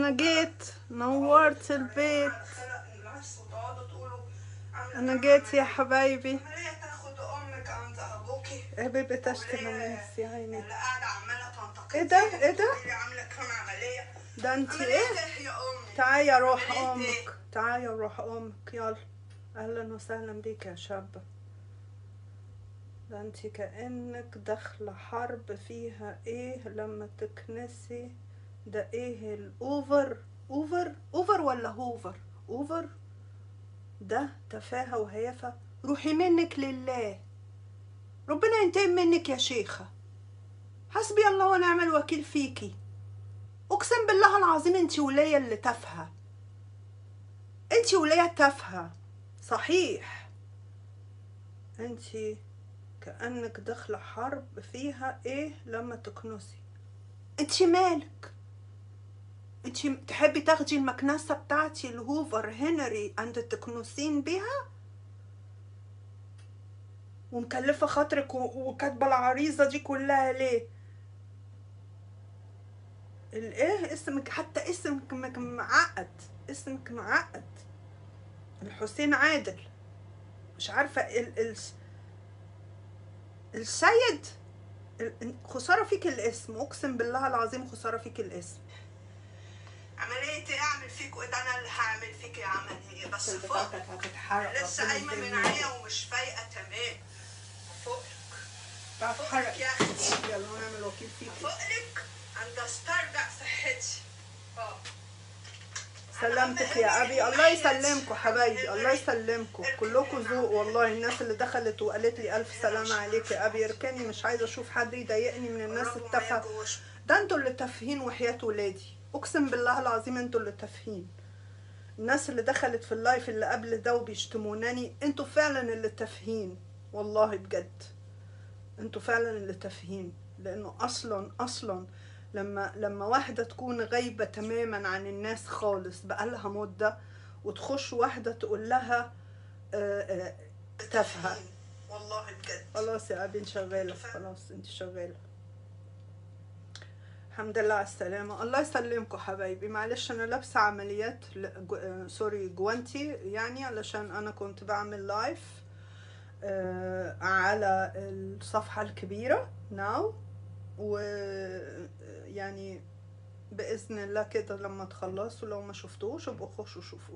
انا جيت نورت البيت خلق الناس وتقعدوا تقولوا عملت انا جيت يا حبايبي عملية تاخد امك عند ابوكي حبيبي تشتم الناس يا عيني اللي قاعدة عمالة تنتقد إيه ده؟ إيه ده؟ اللي عاملة كام عملية ده انت عملية ايه ايه يا امي تعالي اروح عملية إيه؟ امك تعالي اروح امك يلا اهلا وسهلا بيك يا شابة ده انت كأنك داخلة حرب فيها ايه لما تكنسي ده ايه الاوفر اوفر اوفر ولا هوفر اوفر ده تفاهة وهيافة روحي منك لله ربنا ينتقم منك يا شيخة حسبي الله ونعم الوكيل فيكي اقسم بالله العظيم انت ولية اللي تافهة انت ولية تافهة صحيح انت كأنك داخلة حرب فيها ايه لما تكنسي انت مالك انت تحبي تاخدي المكنسة بتاعتي الهوفر هنري عند تكنسين بيها ومكلفة خاطرك و- وكاتبة العريضة دي كلها ليه الايه اسمك حتى اسمك مك- معقد اسمك معقد الحسين عادل مش عارفة ال ال السيد ال- خسارة فيك الاسم اقسم بالله العظيم خسارة فيك الاسم عملية ايه اعمل فيك وايه ده انا اللي هعمل فيك يا عملية بس فوق هتتحرق لسه قايمة من عيا ومش فايقة تمام فوقك هتتحرق يا اختي يلا نعمل وكيل فيك فوقلك عند استرجع صحتي اه سلامتك يا ابي الله يسلمكم حبايبي الله يسلمكم كلكم ذوق والله الناس اللي دخلت وقالت لي الف سلامه عليك يا ابي اركني مش عايزه اشوف حد يضايقني من الناس قربوا ما التافهه يجوش. ده انتوا اللي تافهين وحياة ولادي اقسم بالله العظيم انتوا اللي تافهين الناس اللي دخلت في اللايف اللي قبل ده وبيشتمونني انتوا فعلا اللي تافهين والله بجد انتوا فعلا اللي تافهين لانه اصلا اصلا لما لما واحدة تكون غايبة تماما عن الناس خالص بقالها مدة وتخش واحدة تقول لها آه، آه، تافهة والله بجد خلاص يا ابي انت شغالة خلاص انت شغالة الحمد لله على السلامة الله يسلمكم حبايبي معلش انا لابسة عمليات ل- جو- آه، سوري جوانتي يعني علشان انا كنت بعمل لايف آه، على الصفحة الكبيرة ناو و يعني بإذن الله كده لما تخلصوا لو ما شفتوش ابقوا خشوا شوفوه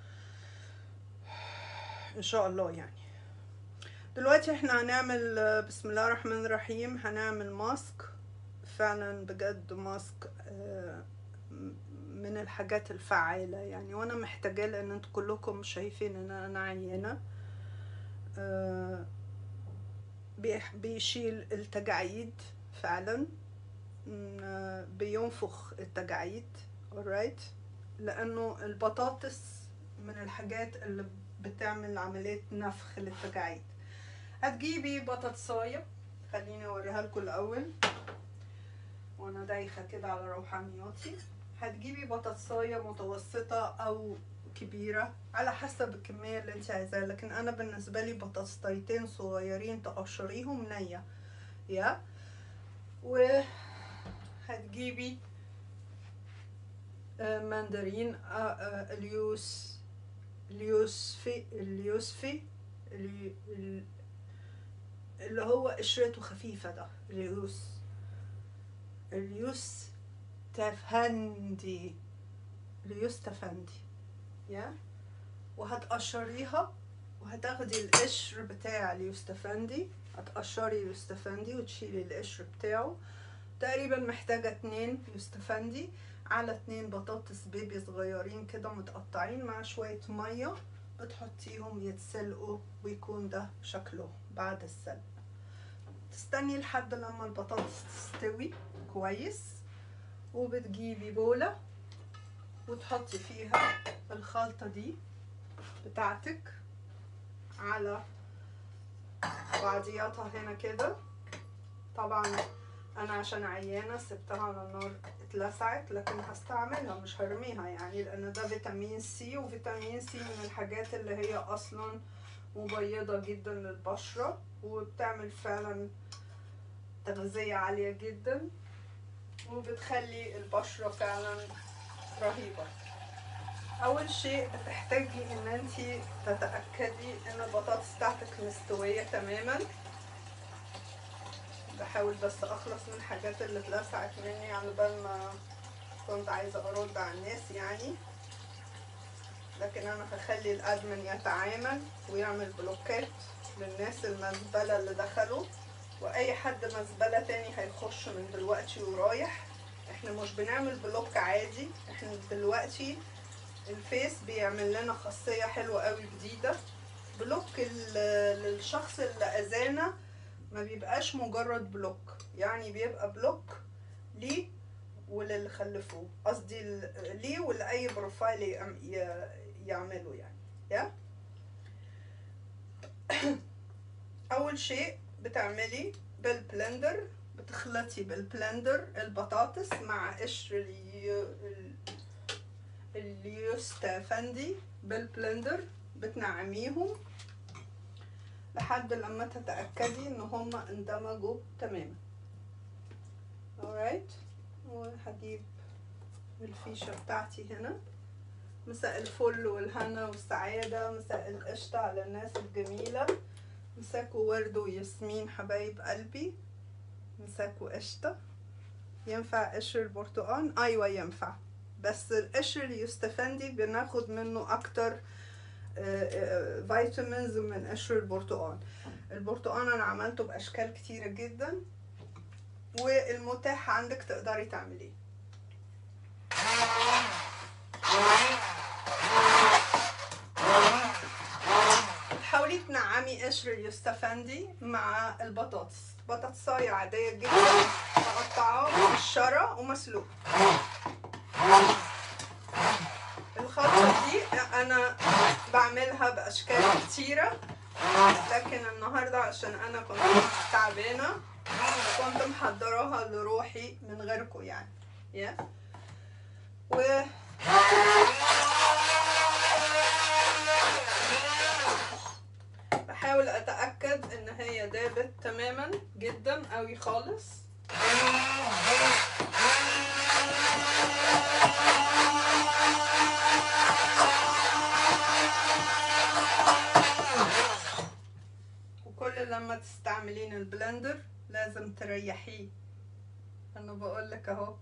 ان شاء الله يعني دلوقتي احنا هنعمل آه، بسم الله الرحمن الرحيم هنعمل ماسك فعلا بجد ماسك آه، م- من الحاجات الفعالة يعني وانا محتاجاه لان انتوا كلكم شايفين ان انا عيانة آه، بيح- بيشيل التجاعيد فعلا م- آه، بينفخ التجاعيد alright لانه البطاطس من الحاجات اللي بتعمل عملية نفخ للتجاعيد هتجيبي بطاطساية خليني اوريها لكم الاول وانا دايخه كده على روحانياتي هتجيبي بطاطساية متوسطة او كبيرة على حسب الكمية اللي انت عايزاها لكن انا بالنسبة لي بطاطستين صغيرين تقشريهم نية يا وهتجيبي آه، مندرين آه، آه، اليوس اليوسفي اليوسفي الي- ال- اللي هو قشرته خفيفة ده اليوس اليوس تفندي اليوس تفندي يا وهتقشريها وهتاخدي القشر بتاع اليوستفندي هتقشري اليوستفندي وتشيلي القشر بتاعه تقريبا محتاجة اتنين يوستفندي على اتنين بطاطس بيبي صغيرين كده متقطعين مع شوية مية بتحطيهم يتسلقوا ويكون ده شكله بعد السلق تستني لحد لما البطاطس تستوي كويس وبتجيبي بولة وتحطي فيها الخلطة دي بتاعتك على بعضياتها هنا كده طبعا انا عشان عيانة سبتها على النار اتلسعت لكن هستعملها مش هرميها يعني لان ده فيتامين سي وفيتامين سي من الحاجات اللي هي اصلا مبيضة جدا للبشرة وبتعمل فعلا تغذية عالية جدا وبتخلي البشرة فعلا رهيبة اول شيء بتحتاجي ان انت تتأكدي ان البطاطس بتاعتك مستوية تماما بحاول بس اخلص من الحاجات اللي اتلسعت مني على بال ما كنت عايزة ارد على الناس يعني لكن انا هخلي الادمن يتعامل ويعمل بلوكات للناس المزبلة اللي دخلوا واي حد مزبلة تاني هيخش من دلوقتي ورايح احنا مش بنعمل بلوك عادي احنا دلوقتي الفيس بيعمل لنا خاصية حلوة قوي جديدة بلوك ال- للشخص اللي اذانا ما بيبقاش مجرد بلوك يعني بيبقى بلوك ليه وللي خلفوه قصدي ال- ليه ولأي بروفايل يعم- ي- يعمله يعني يا اول شيء بتعملي بالبلندر بتخلطي بالبلندر البطاطس مع قشر اليو... ال- اليوستافندي بالبلندر بتنعميهم لحد لما تتأكدي ان هما اندمجوا تماما alright وهجيب الفيشة بتاعتي هنا مساء الفل والهنا والسعادة مساء القشطة على الناس الجميلة مساكوا ورد وياسمين حبايب قلبي مساكوا قشطة ينفع قشر البرتقال أيوة ينفع بس القشر اليوستفندي بناخد منه أكتر آه، آه، فيتامينز من قشر البرتقال البرتقال أنا عملته بأشكال كتيرة جدا والمتاح عندك تقدري تعمليه حاولي تنعمي قشر اليوستفندي مع البطاطس بطاطساية عادية جدا مقطعة مقشرة ومسلوقة الخلطة دي أنا بعملها بأشكال كتيرة لكن النهاردة عشان أنا كنت تعبانة كنت محضراها لروحي من غيركم يعني يا و بحاول اتاكد ان هي دابت تماما جدا قوي خالص وكل لما تستعملين البلندر لازم تريحيه انا بقول لك اهو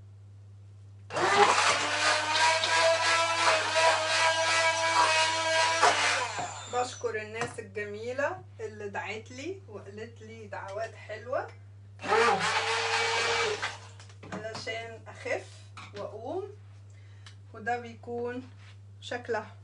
بشكر الناس الجميلة اللي دعت لي وقالت لي دعوات حلوة علشان أخف وأقوم وده بيكون شكلها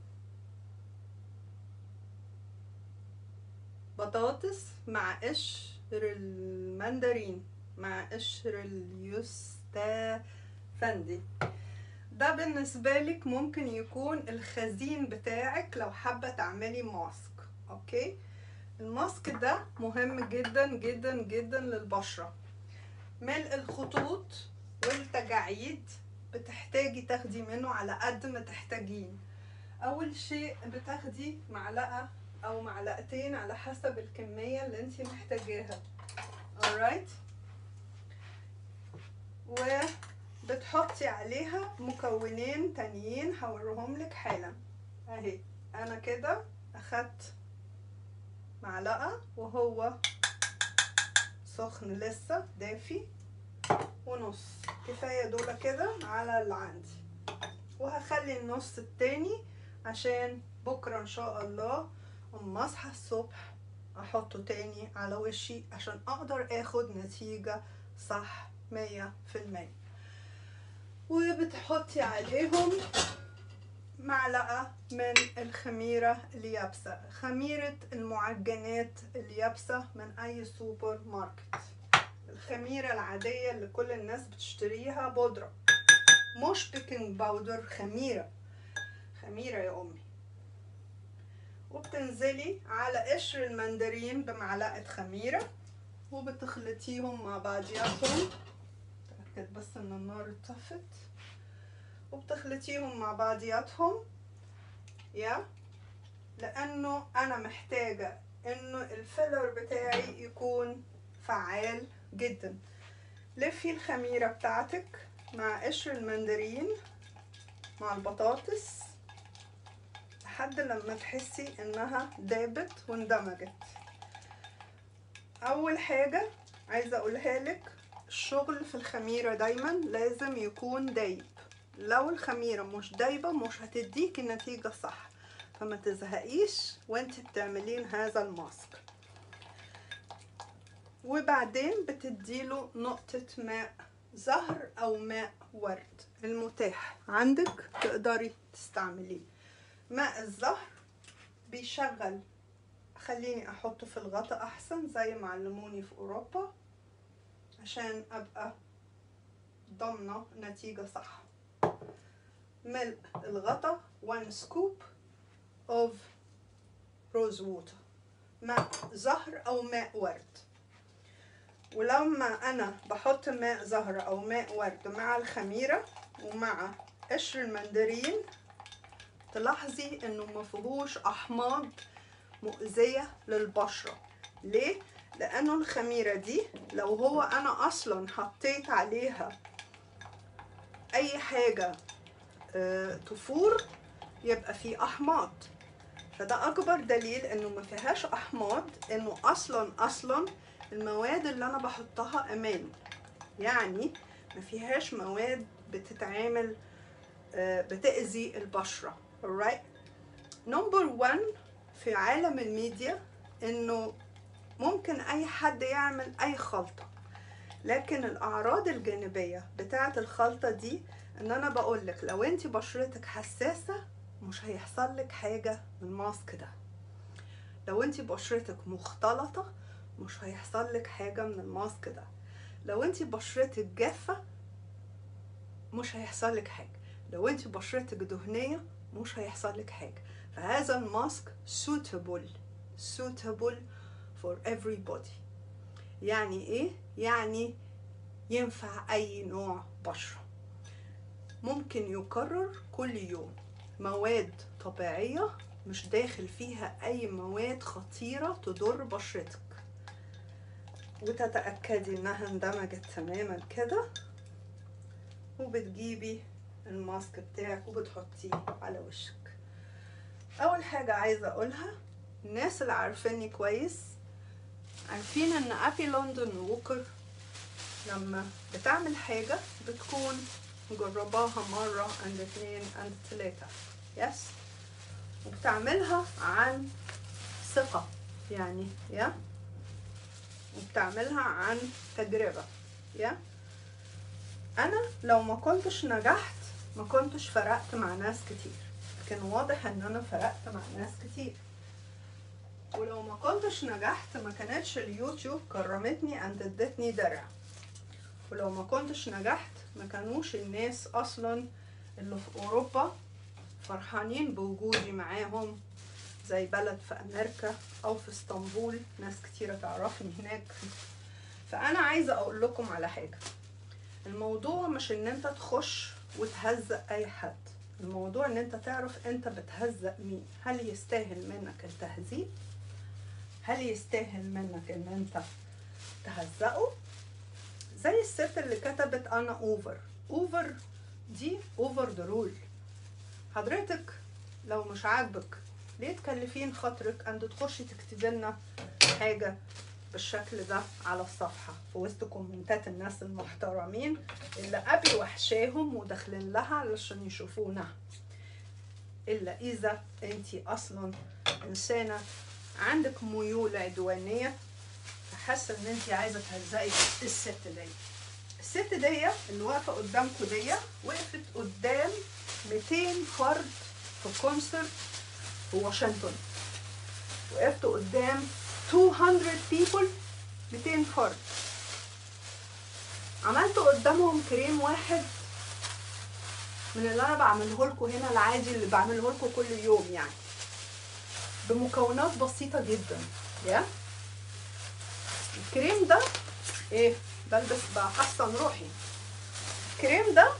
بطاطس مع قشر المندرين مع قشر اليوستافندي ده بالنسبة لك ممكن يكون الخزين بتاعك لو حابة تعملي ماسك اوكي الماسك ده مهم جدا جدا جدا للبشرة ملء الخطوط والتجاعيد بتحتاجي تاخدي منه على قد ما تحتاجين اول شيء بتاخدي معلقة او معلقتين على حسب الكمية اللي انت محتاجاها alright و بتحطي عليها مكونين تانيين هوريهم لك حالا اهي انا كده اخدت معلقة وهو سخن لسه دافي ونص كفاية دول كده على اللي عندي وهخلي النص التاني عشان بكرة ان شاء الله اما اصحى الصبح احطه تاني على وشي عشان اقدر اخد نتيجة صح مية في المية وبتحطي عليهم معلقة من الخميرة اليابسة خميرة المعجنات اليابسة من أي سوبر ماركت الخميرة العادية اللي كل الناس بتشتريها بودرة مش بيكنج باودر خميرة خميرة يا أمي وبتنزلي على قشر المندرين بمعلقة خميرة وبتخلطيهم مع بعضياتهم اتأكد بس ان النار اتطفت وبتخلطيهم مع بعضياتهم يا لانه انا محتاجة انه الفيلر بتاعي يكون فعال جدا لفي الخميرة بتاعتك مع قشر المندرين مع البطاطس لحد لما تحسي انها دابت واندمجت اول حاجة عايزة اقولها لك الشغل في الخميرة دايما لازم يكون دايب لو الخميرة مش دايبة مش هتديكي النتيجة صح فما تزهقيش وانت بتعملين هذا الماسك وبعدين بتديله نقطة ماء زهر أو ماء ورد المتاح عندك تقدري تستعمليه ماء الزهر بيشغل خليني أحطه في الغطا أحسن زي ما علموني في أوروبا عشان أبقى ضامنة نتيجة صح ملء الغطا 1 سكوب of rose water ماء زهر أو ماء ورد ولما انا بحط ماء زهر او ماء ورد مع الخميره ومع قشر المندرين تلاحظي انه ما فيهوش احماض مؤذيه للبشره ليه لانه الخميره دي لو هو انا اصلا حطيت عليها اي حاجه آه، تفور يبقى في احماض فده اكبر دليل انه ما فيهاش احماض انه اصلا اصلا المواد اللي انا بحطها امان يعني ما فيهاش مواد بتتعامل آه، بتأذي البشرة alright نمبر 1 في عالم الميديا انه ممكن اي حد يعمل اي خلطة لكن الاعراض الجانبية بتاعة الخلطة دي ان انا بقولك لو انت بشرتك حساسة مش هيحصل لك حاجة من الماسك ده لو انت بشرتك مختلطة مش هيحصل لك حاجة من الماسك ده لو انت بشرتك جافة مش هيحصل لك حاجة لو انت بشرتك دهنية مش هيحصل لك حاجة فهذا الماسك suitable suitable for everybody يعني ايه؟ يعني ينفع اي نوع بشرة ممكن يكرر كل يوم مواد طبيعية مش داخل فيها اي مواد خطيرة تضر بشرتك وتتأكدي انها اندمجت تماما كده وبتجيبي الماسك بتاعك وبتحطيه على وشك اول حاجة عايزة اقولها الناس اللي عارفيني كويس عارفين ان ابي لندن ووكر لما بتعمل حاجة بتكون مجرباها مرة عند اتنين عند تلاتة يس وبتعملها عن ثقة يعني يا وبتعملها عن تجربة يا انا لو ما كنتش نجحت ما كنتش فرقت مع ناس كتير كان واضح ان انا فرقت مع ناس كتير ولو ما كنتش نجحت ما كانتش اليوتيوب كرمتني and ادتني درع ولو ما كنتش نجحت ما كانوش الناس اصلا اللي في اوروبا فرحانين بوجودي معاهم زي بلد في امريكا او في اسطنبول ناس كتيرة تعرفني هناك فانا عايزة اقول لكم على حاجة الموضوع مش ان انت تخش وتهزق اي حد الموضوع ان انت تعرف انت بتهزق مين هل يستاهل منك التهزيق هل يستاهل منك ان انت تهزقه زي الست اللي كتبت انا اوفر اوفر دي اوفر ذا رول حضرتك لو مش عاجبك ليه تكلفين خاطرك ان تخشي تكتبي لنا حاجه بالشكل ده على الصفحة في وسط كومنتات الناس المحترمين اللي أبي وحشاهم وداخلين لها علشان يشوفونا إلا إذا أنتي أصلا إنسانة عندك ميول عدوانية فحاسة إن أنتي عايزة تهزقي الست دي الست دي اللي واقفة قدامكوا دي وقفت قدام 200 فرد في كونسرت في واشنطن وقفت قدام 200 people 200 فرد عملت قدامهم كريم واحد من اللي انا بعمله لكم هنا العادي اللي بعمله لكم كل يوم يعني بمكونات بسيطه جدا يا الكريم ده ايه بلبس بحسن روحي الكريم ده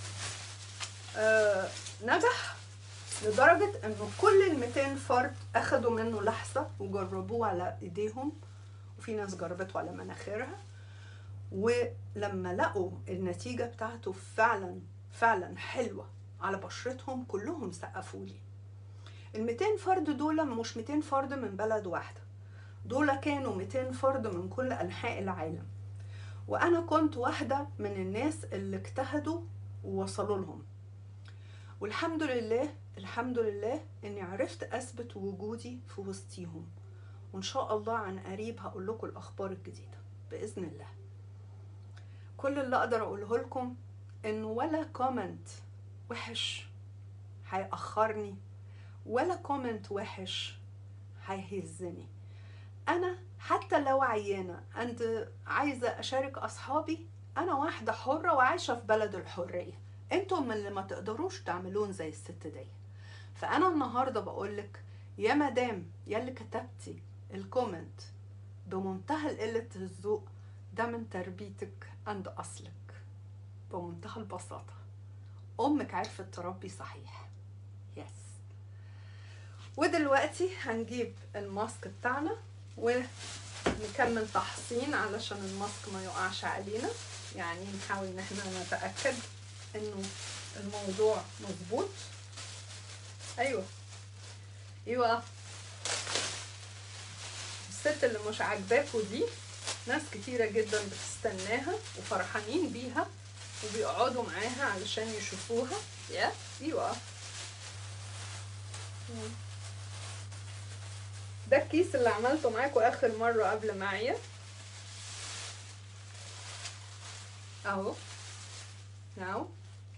آه نجح لدرجة انه كل ال 200 فرد اخدوا منه لحظة وجربوه على ايديهم وفي ناس جربته على مناخيرها ولما لقوا النتيجة بتاعته فعلا فعلا حلوة على بشرتهم كلهم سقفوا لي ال 200 فرد دول مش 200 فرد من بلد واحده دول كانوا 200 فرد من كل انحاء العالم وانا كنت واحده من الناس اللي اجتهدوا ووصلوا لهم والحمد لله الحمد لله اني عرفت اثبت وجودي في وسطيهم وان شاء الله عن قريب هقول لكم الاخبار الجديده باذن الله كل اللي اقدر اقوله لكم انه ولا كومنت وحش هيأخرني ولا كومنت وحش هيهزني انا حتى لو عيانه انت عايزه اشارك اصحابي انا واحده حره وعايشه في بلد الحريه انتم من اللي ما تقدروش تعملون زي الست دي فانا النهارده بقولك يا مدام يا اللي كتبتي الكومنت بمنتهى قله الذوق ده من تربيتك عند اصلك بمنتهى البساطه امك عرفت تربي صحيح يس ودلوقتي هنجيب الماسك بتاعنا ونكمل تحصين علشان الماسك ما يقعش علينا يعني نحاول ان احنا نتاكد انه الموضوع مظبوط ايوه ايوه الست اللي مش عاجباكوا دي ناس كتيرة جدا بتستناها وفرحانين بيها وبيقعدوا معاها علشان يشوفوها يا ايوه ده الكيس اللي عملته معاكوا اخر مرة قبل معايا اهو ناو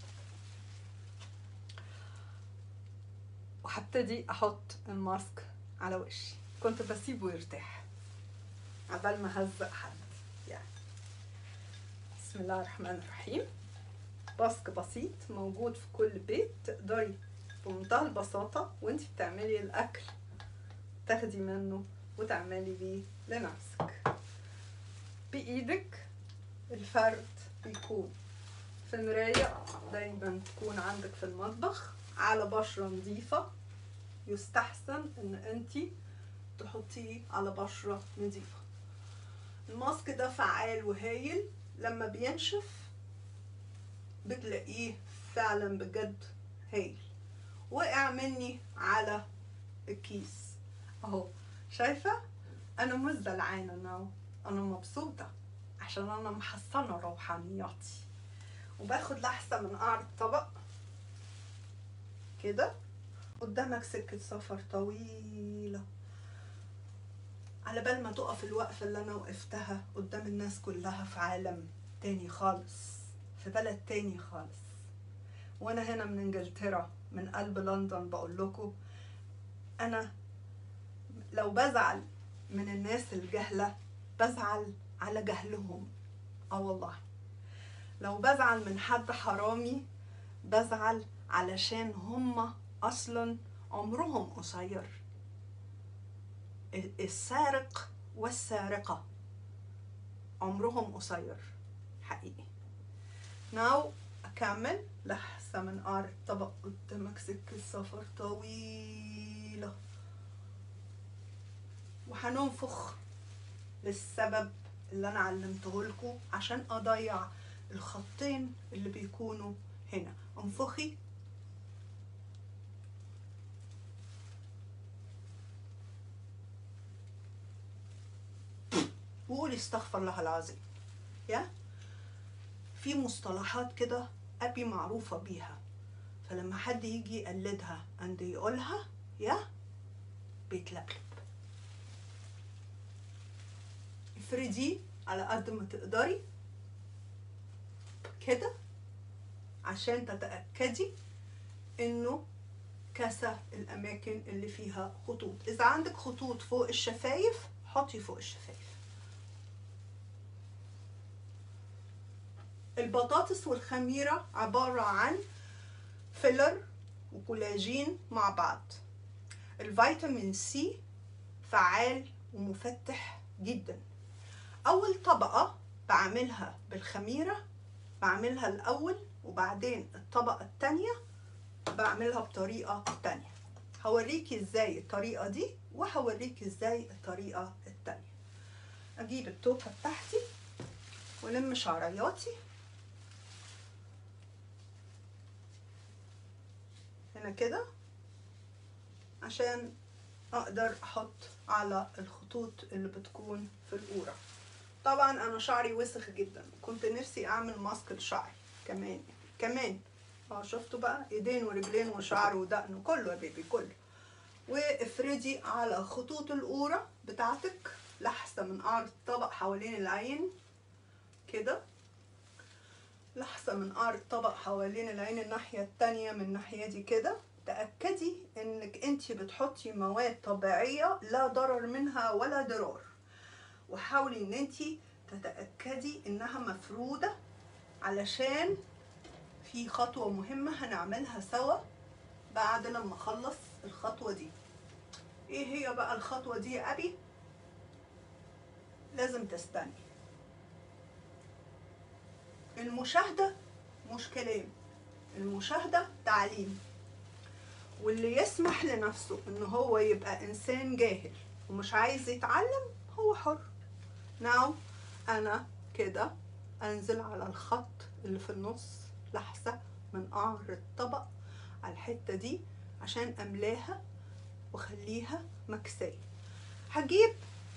وهبتدي احط الماسك على وشي كنت بسيبه يرتاح عبال ما هزق حد يعني بسم الله الرحمن الرحيم ماسك بسيط موجود في كل بيت تقدري بمنتهى البساطة وانتي بتعملي الأكل تاخدي منه وتعملي بيه لنفسك بإيدك الفرد بيكون في مراية دايما تكون عندك في المطبخ على بشرة نظيفة يستحسن ان انتي تحطيه على بشرة نظيفة الماسك ده فعال وهايل لما بينشف بتلاقيه فعلا بجد هايل وقع مني على الكيس اهو شايفة انا مش زلعانة انا انا مبسوطة عشان انا محصنة روحانياتي وباخد لحسة من قعر الطبق كده قدامك سكة سفر طويلة على بال ما تقف الوقفة اللي أنا وقفتها قدام الناس كلها في عالم تاني خالص في بلد تاني خالص وأنا هنا من إنجلترا من قلب لندن بقول لكم أنا لو بزعل من الناس الجهلة بزعل على جهلهم اه والله لو بزعل من حد حرامي بزعل علشان هما اصلا عمرهم قصير السارق والسارقة عمرهم قصير حقيقي ناو أكمل لحسة من قار الطبق قدامك سكة سفر طويلة وهننفخ للسبب اللي أنا علمته لكم عشان أضيع الخطين اللي بيكونوا هنا انفخي وقولي استغفر الله العظيم يا في مصطلحات كده ابي معروفه بيها فلما حد يجي يقلدها عند يقولها يا بيتلقلب افردي على قد ما تقدري كده عشان تتأكدي انه كسى الاماكن اللي فيها خطوط اذا عندك خطوط فوق الشفايف حطي فوق الشفايف البطاطس والخميرة عبارة عن فيلر وكولاجين مع بعض الفيتامين سي فعال ومفتح جدا أول طبقة بعملها بالخميرة بعملها الأول وبعدين الطبقة التانية بعملها بطريقة تانية هوريكي ازاي الطريقة دي وهوريكي ازاي الطريقة التانية اجيب التوكة بتاعتي ولم شعرياتي هنا كده عشان اقدر احط على الخطوط اللي بتكون في القورة طبعا انا شعري وسخ جدا كنت نفسي اعمل ماسك لشعري كمان كمان اه شفتوا بقى ايدين ورجلين وشعر ودقن وكله يا بيبي كله وافردي على خطوط القورة بتاعتك لحسة من قعر الطبق حوالين العين كده لحسة من قعر الطبق حوالين العين الناحية التانية من الناحية دي كده تأكدي انك انت بتحطي مواد طبيعية لا ضرر منها ولا ضرار وحاولي ان انت تتأكدي انها مفرودة علشان في خطوة مهمة هنعملها سوا بعد لما اخلص الخطوة دي ايه هي بقى الخطوة دي يا ابي لازم تستني المشاهدة مش كلام المشاهدة تعليم واللي يسمح لنفسه ان هو يبقى انسان جاهل ومش عايز يتعلم هو حر ناو انا كده انزل على الخط اللي في النص لحسة من قعر الطبق على الحتة دي عشان املاها واخليها مكسية هجيب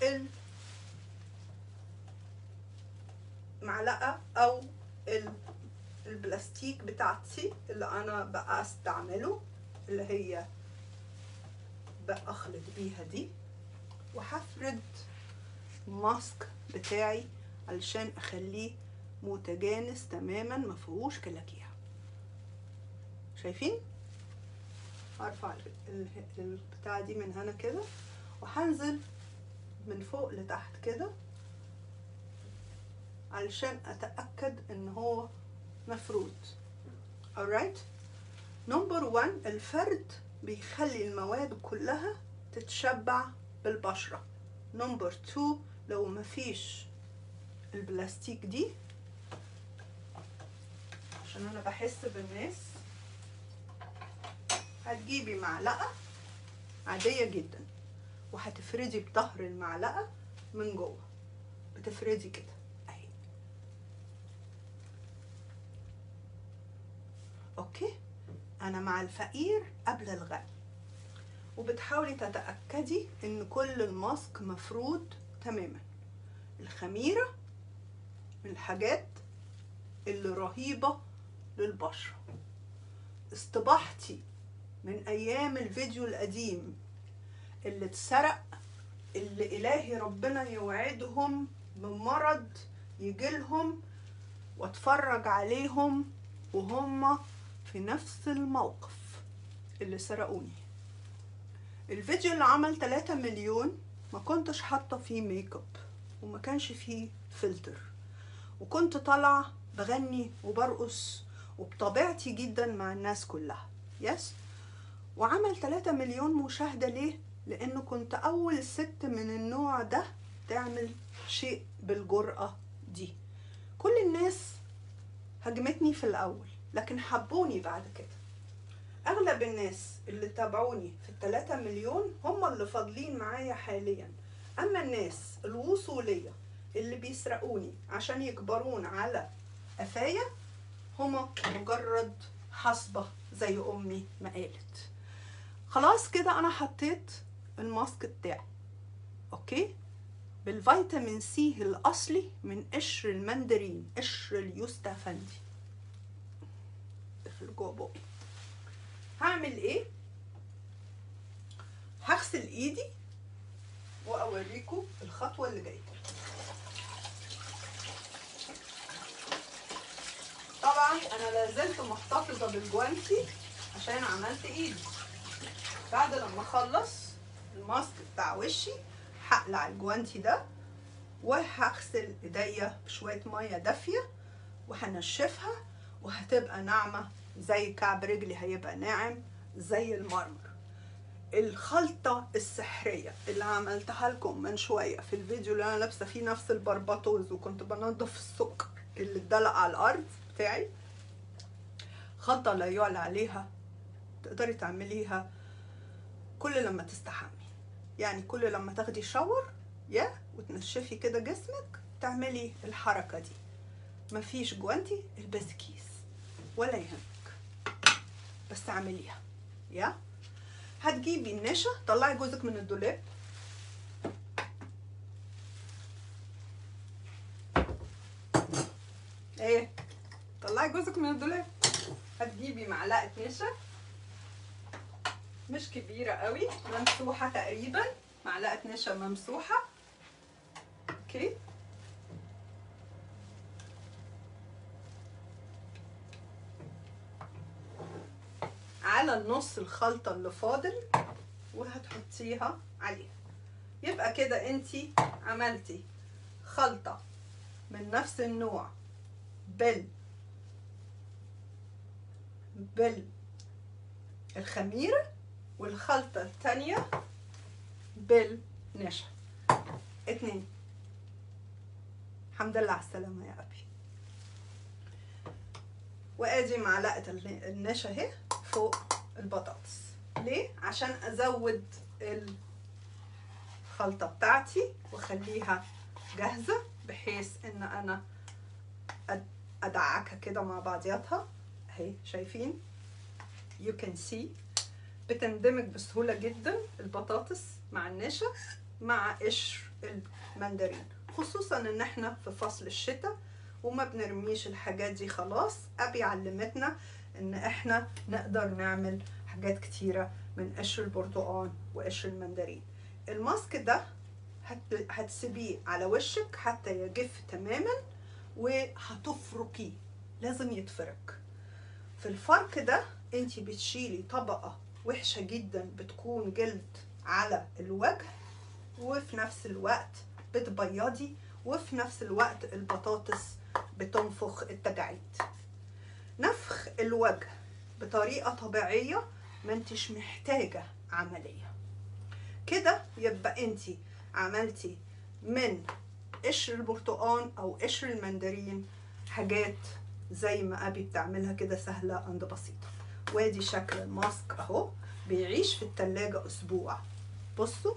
المعلقة او ال- البلاستيك بتاعتي اللي انا بقى استعمله اللي هي بأخلط بيها دي وهفرد الماسك بتاعي علشان اخليه متجانس تماما مفيهوش كلاكيع شايفين هرفع ال- ال- البتاع دي من هنا كده وهنزل من فوق لتحت كده علشان اتاكد ان هو مفرود alright نمبر 1 الفرد بيخلي المواد كلها تتشبع بالبشرة نمبر 2 لو مفيش البلاستيك دي عشان انا بحس بالناس هتجيبي معلقة عادية جدا وهتفردي بظهر المعلقة من جوه بتفردي كده اهي اوكي انا مع الفقير قبل الغني وبتحاولي تتأكدي ان كل الماسك مفرود تماما الخميرة من الحاجات اللي رهيبة للبشرة استباحتي من ايام الفيديو القديم اللي اتسرق اللي الهي ربنا يوعدهم بمرض يجيلهم واتفرج عليهم وهم في نفس الموقف اللي سرقوني الفيديو اللي عمل 3 مليون ما كنتش حاطه فيه ميك اب وما كانش فيه فلتر وكنت طالعه بغني وبرقص وبطبيعتي جدا مع الناس كلها يس وعمل 3 مليون مشاهده ليه لانه كنت اول ست من النوع ده تعمل شيء بالجرأة دي كل الناس هجمتني في الاول لكن حبوني بعد كده اغلب الناس اللي تابعوني في التلاتة مليون هم اللي فاضلين معايا حاليا اما الناس الوصولية اللي بيسرقوني عشان يكبرون على قفايا هما مجرد حصبة زي امي ما قالت خلاص كده انا حطيت الماسك بتاعي اوكي بالفيتامين سي الاصلي من قشر المندرين قشر اليوستافندي دخل جوه بقي هعمل ايه هغسل ايدي واوريكم الخطوه اللي جايه طبعا انا لازلت محتفظه بالجوانتي عشان عملت ايدي بعد لما اخلص الماسك بتاع وشي هقلع الجوانتي ده وهغسل ايديا بشويه ميه دافيه وهنشفها وهتبقى ناعمه زي كعب رجلي هيبقى ناعم زي المرمر الخلطة السحرية اللي عملتها لكم من شوية في الفيديو اللي أنا لابسة فيه نفس البربطوز وكنت بنضف السكر اللي اتدلق على الأرض بتاعي خلطة لا يعلى عليها تقدري تعمليها كل لما تستحمي يعني كل لما تاخدي شاور يا وتنشفي كده جسمك تعملي الحركة دي مفيش جوانتي البسي كيس ولا يهمك بس اعمليها يا هتجيبي النشا طلعي جوزك من الدولاب ايه طلعي جوزك من الدولاب هتجيبي معلقه نشا مش كبيره قوي ممسوحه تقريبا معلقه نشا ممسوحه اوكي على النص الخلطة اللي فاضل وهتحطيها عليها يبقى كده انتي عملتي خلطة من نفس النوع بال بال الخميرة والخلطة التانية بالنشا اتنين الحمد لله على السلامة يا أبي وادي معلقة النشا اهي فوق البطاطس ليه عشان ازود الخلطه بتاعتي واخليها جاهزه بحيث ان انا ادعكها كده مع بعضياتها اهي شايفين you can see بتندمج بسهوله جدا البطاطس مع النشا مع قشر المندرين خصوصا ان احنا في فصل الشتاء وما بنرميش الحاجات دي خلاص ابي علمتنا ان احنا نقدر نعمل حاجات كتيرة من قشر البرتقال وقشر المندرين الماسك ده هت- هتسيبيه على وشك حتى يجف تماما وهتفركيه لازم يتفرك في الفرك ده انت بتشيلي طبقة وحشة جدا بتكون جلد على الوجه وفي نفس الوقت بتبيضي وفي نفس الوقت البطاطس بتنفخ التجاعيد نفخ الوجه بطريقة طبيعية ما انتش محتاجة عملية كده يبقى انت عملتي من قشر البرتقال او قشر المندرين حاجات زي ما ابي بتعملها كده سهلة عند بسيطة وادي شكل الماسك اهو بيعيش في التلاجة اسبوع بصوا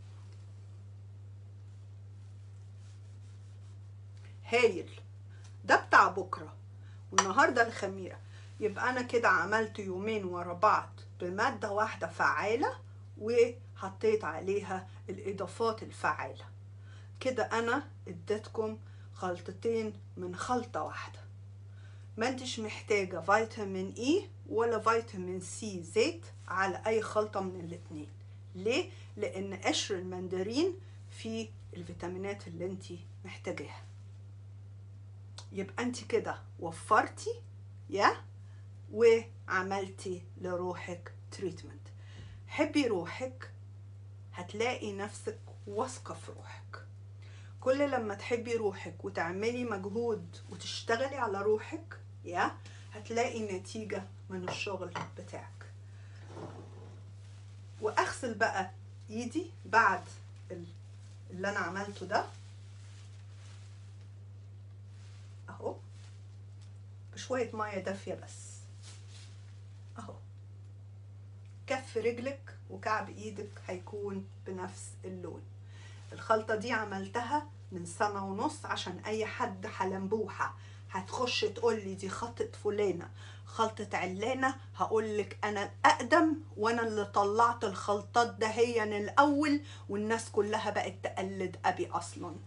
هايل ده بتاع بكره والنهارده الخميره يبقى انا كده عملت يومين ورا بعض بماده واحده فعاله وحطيت عليها الاضافات الفعاله كده انا اديتكم خلطتين من خلطه واحده ما انتش محتاجه فيتامين اي ولا فيتامين سي زيت على اي خلطه من الاتنين ليه لان قشر المندرين فيه الفيتامينات اللي انت محتاجاها يبقى انت كده وفرتي يا وعملتي لروحك تريتمنت حبي روحك هتلاقي نفسك واثقه في روحك كل لما تحبي روحك وتعملي مجهود وتشتغلي على روحك يا هتلاقي نتيجة من الشغل بتاعك واغسل بقى ايدي بعد ال- اللي انا عملته ده اهو بشوية مية دافية بس اهو كف رجلك وكعب ايدك هيكون بنفس اللون الخلطة دي عملتها من سنة ونص عشان اي حد حلنبوحة هتخش تقول لي دي خلطة فلانة خلطة علانة هقول لك انا اقدم وانا اللي طلعت الخلطات دهيا الاول والناس كلها بقت تقلد ابي اصلا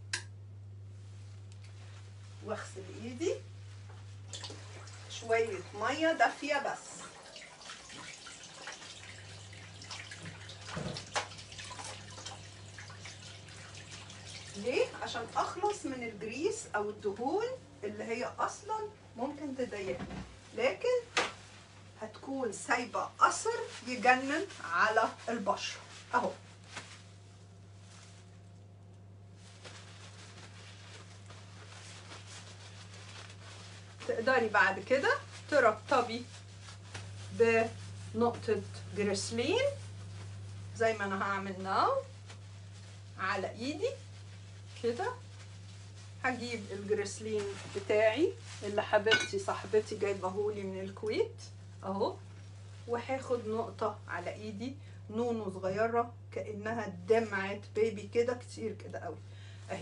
واغسل ايدي شوية مية دافية بس ليه؟ عشان اخلص من الجريس او الدهون اللي هي اصلا ممكن تضايقني لكن هتكون سايبة اثر يجنن على البشرة اهو تقدري بعد كده ترطبي بنقطة جريسلين زي ما انا هعمل ناو على ايدي كده هجيب الجريسلين بتاعي اللي حبيبتي صاحبتي جايبهولي من الكويت اهو وهاخد نقطة على ايدي نونو صغيرة كأنها دمعة بيبي كده كتير كده قوي اهي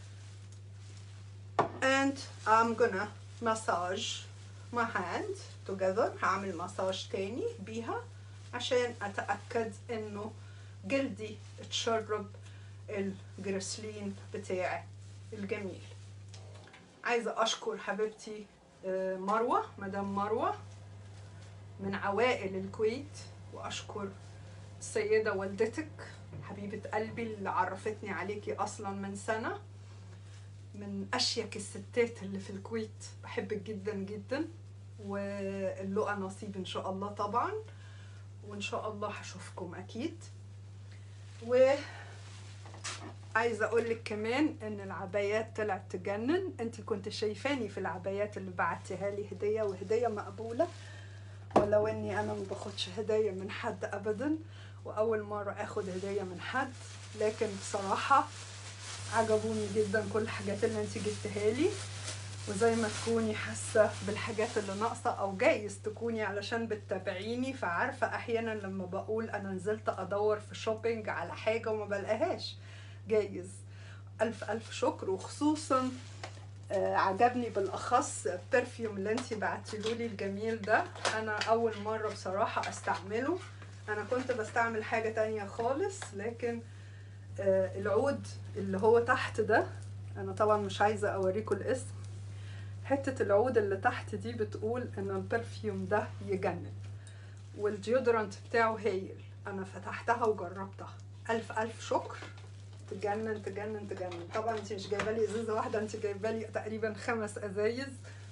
and I'm gonna massage my hand together هعمل مساج تاني بيها عشان اتاكد انه جلدي اتشرب الجريسلين بتاعي الجميل عايزه اشكر حبيبتي آه، مروه مدام مروه من عوائل الكويت واشكر السيده والدتك حبيبه قلبي اللي عرفتني عليكي اصلا من سنه من اشيك الستات اللي في الكويت بحبك جدا جدا واللقى نصيب ان شاء الله طبعا وان شاء الله هشوفكم اكيد و عايزه اقول لك كمان ان العبايات طلعت تجنن انت كنت شايفاني في العبايات اللي بعتيها لي هديه وهديه مقبوله ولو اني انا ما باخدش هديه من حد ابدا واول مره اخد هديه من حد لكن بصراحه عجبوني جدا كل الحاجات اللي انت جبتها لي وزي ما تكوني حاسه بالحاجات اللي ناقصه او جايز تكوني علشان بتتابعيني فعارفه احيانا لما بقول انا نزلت ادور في شوبينج على حاجه وما بلاقيهاش جايز الف الف شكر وخصوصا آه، عجبني بالاخص البرفيوم اللي انت بعتيلولي الجميل ده انا اول مره بصراحه استعمله انا كنت بستعمل حاجه تانية خالص لكن آه، العود اللي هو تحت ده انا طبعا مش عايزه اوريكم الاسم حته العود اللي تحت دي بتقول ان البرفيوم ده يجنن والديودرانت بتاعه هايل انا فتحتها وجربتها الف الف شكر تجنن تجنن تجنن طبعا انت مش جايبه لي ازازه واحده انت جايبه لي تقريبا خمس ازايز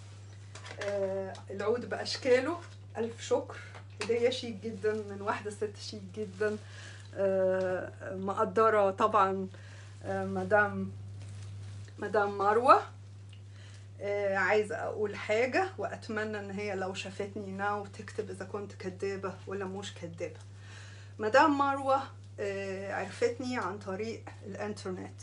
آه العود باشكاله الف شكر هديه شيك جدا من واحده ست شيك جدا آه مقدره طبعا آه مدام مدام مروه آه عايزه اقول حاجه واتمنى ان هي لو شافتني ناو تكتب اذا كنت كدابه ولا مش كدابه مدام مروه آه، عرفتني عن طريق الانترنت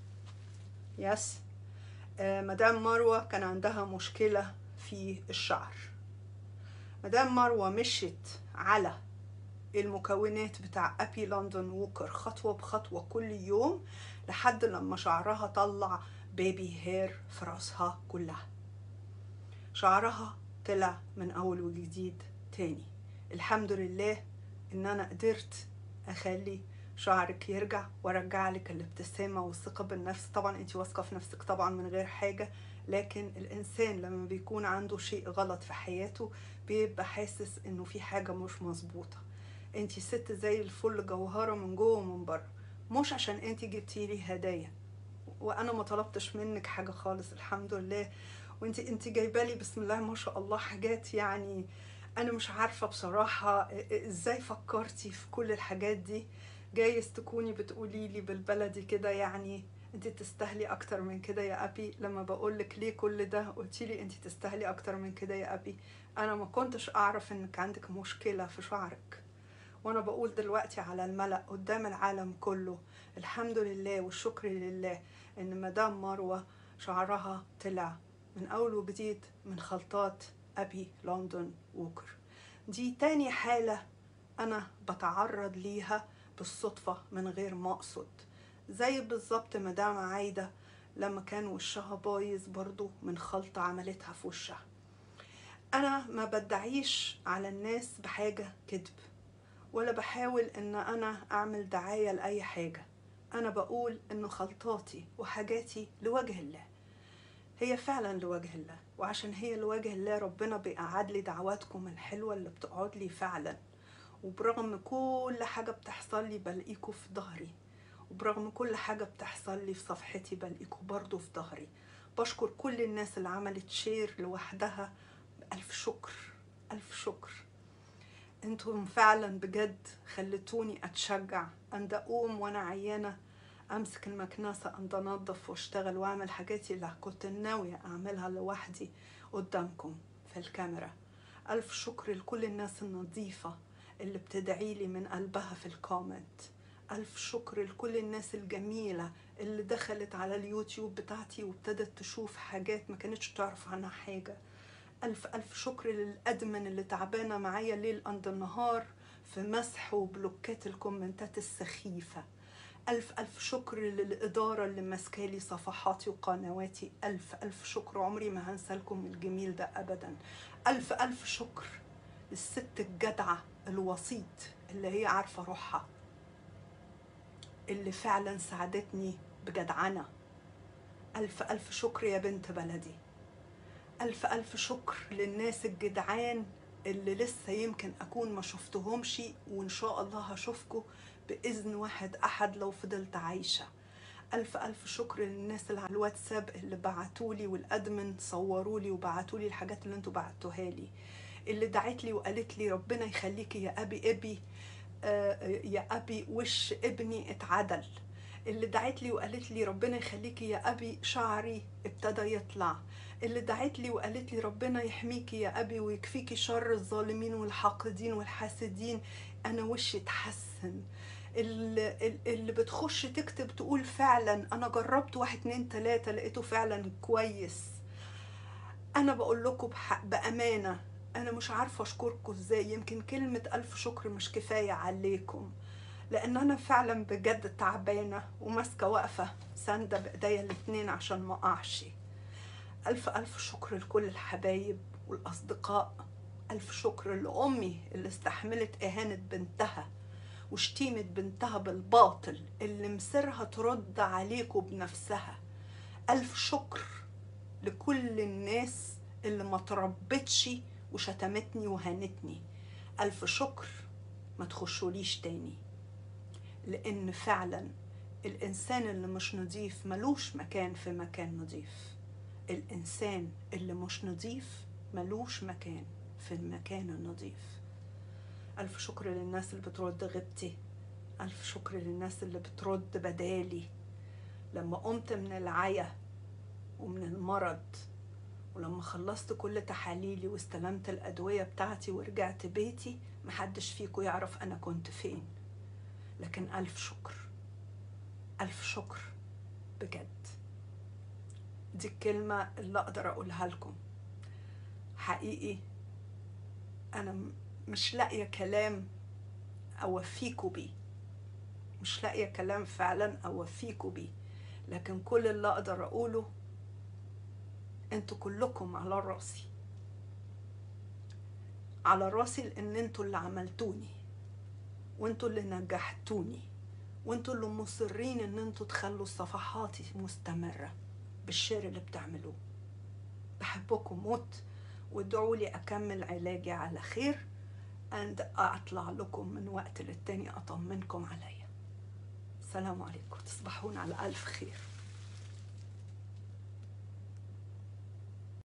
يس آه، مدام مروة كان عندها مشكلة في الشعر مدام مروة مشت على المكونات بتاع أبي لندن ووكر خطوة بخطوة كل يوم لحد لما شعرها طلع بيبي هير في راسها كلها شعرها طلع من أول وجديد تاني الحمد لله إن أنا قدرت اخلي شعرك يرجع وارجع لك الابتسامه والثقه بالنفس طبعا انت واثقه في نفسك طبعا من غير حاجه لكن الانسان لما بيكون عنده شيء غلط في حياته بيبقى حاسس انه في حاجه مش مظبوطه انت ست زي الفل جوهره من جوه ومن بره مش عشان انت جبتي لي هدايا وانا ما طلبتش منك حاجه خالص الحمد لله وانت انت جايبه لي بسم الله ما شاء الله حاجات يعني انا مش عارفه بصراحه ازاي فكرتي في كل الحاجات دي جايز تكوني بتقولي لي بالبلدي كده يعني انت تستاهلي اكتر من كده يا ابي لما بقولك ليه كل ده قلتي لي انت تستاهلي اكتر من كده يا ابي انا ما كنتش اعرف انك عندك مشكله في شعرك وانا بقول دلوقتي على الملأ قدام العالم كله الحمد لله والشكر لله ان مدام مروه شعرها طلع من اول وجديد من خلطات أبي لندن ووكر دي تاني حالة أنا بتعرض ليها بالصدفة من غير ما أقصد زي بالظبط مدام عايدة لما كان وشها بايظ برضو من خلطة عملتها في وشها أنا ما بدعيش على الناس بحاجة كذب ولا بحاول إن أنا أعمل دعاية لأي حاجة أنا بقول إن خلطاتي وحاجاتي لوجه الله هي فعلا لوجه الله وعشان هي لوجه الله ربنا بيقعد لي دعواتكم الحلوه اللي بتقعد لي فعلا وبرغم كل حاجه بتحصل لي بلاقيكوا في ظهري وبرغم كل حاجه بتحصل لي في صفحتي بلاقيكوا برضو في ظهري بشكر كل الناس اللي عملت شير لوحدها الف شكر الف شكر انتم فعلا بجد خلتوني اتشجع ان اقوم وانا عيانه امسك المكنسه ان انظف واشتغل واعمل حاجاتي اللي كنت ناويه اعملها لوحدي قدامكم في الكاميرا الف شكر لكل الناس النظيفه اللي بتدعي لي من قلبها في الكومنت الف شكر لكل الناس الجميله اللي دخلت على اليوتيوب بتاعتي وابتدت تشوف حاجات ما كانتش تعرف عنها حاجه الف الف شكر للادمن اللي تعبانه معايا ليل قد النهار في مسح وبلوكات الكومنتات السخيفه ألف ألف شكر للإدارة اللي ماسكالي صفحاتي وقنواتي ألف ألف شكر عمري ما هنسى لكم الجميل ده أبدا ألف ألف شكر للست الجدعة الوسيط اللي هي عارفة روحها اللي فعلا ساعدتني بجدعنة ألف ألف شكر يا بنت بلدي ألف ألف شكر للناس الجدعان اللي لسه يمكن أكون ما شفتهمش وإن شاء الله هشوفكم بإذن واحد أحد لو فضلت عايشة ألف ألف شكر للناس اللي على الواتساب اللي بعتولي والأدمن صورولي وبعتولي الحاجات اللي انتوا بعتوها لي اللي دعت لي وقالت لي ربنا يخليكي يا أبي أبي آه، يا أبي وش ابني اتعدل اللي دعت لي وقالت لي ربنا يخليكي يا أبي شعري ابتدى يطلع اللي دعت لي وقالت لي ربنا يحميكي يا أبي ويكفيكي شر الظالمين والحاقدين والحاسدين أنا وشي اتحسن اللي, اللي بتخش تكتب تقول فعلا أنا جربت واحد اتنين تلاتة لقيته فعلا كويس أنا بقول لكم بحق بأمانة أنا مش عارفة أشكركم إزاي يمكن كلمة ألف شكر مش كفاية عليكم لأن أنا فعلا بجد تعبانة وماسكة واقفة ساندة بإيديا الاتنين عشان ما أقعش ألف ألف شكر لكل الحبايب والأصدقاء ألف شكر لأمي اللي استحملت إهانة بنتها وشتيمة بنتها بالباطل اللي مصيرها ترد عليكم بنفسها ألف شكر لكل الناس اللي ما تربتش وشتمتني وهانتني ألف شكر ما تخشوليش تاني لأن فعلا الإنسان اللي مش نضيف ملوش مكان في مكان نضيف الإنسان اللي مش نضيف ملوش مكان في المكان النضيف ألف شكر للناس اللي بترد غيبتي ألف شكر للناس اللي بترد بدالي لما قمت من العيا ومن المرض ولما خلصت كل تحاليلي واستلمت الأدوية بتاعتي ورجعت بيتي محدش فيكم يعرف أنا كنت فين لكن ألف شكر ألف شكر بجد دي الكلمة اللي أقدر أقولها لكم حقيقي أنا م- مش لاقية كلام أوفيكوا بيه مش لاقية كلام فعلا أوفيكوا بيه لكن كل اللي أقدر أقوله انتوا كلكم على راسي على راسي لان انتوا اللي عملتوني وانتوا اللي نجحتوني وانتوا اللي مصرين ان انتوا تخلوا صفحاتي مستمرة بالشير اللي بتعملوه بحبكم موت وادعوا لي اكمل علاجي على خير and اطلع لكم من وقت للتاني اطمنكم عليا السلام عليكم تصبحون على الف خير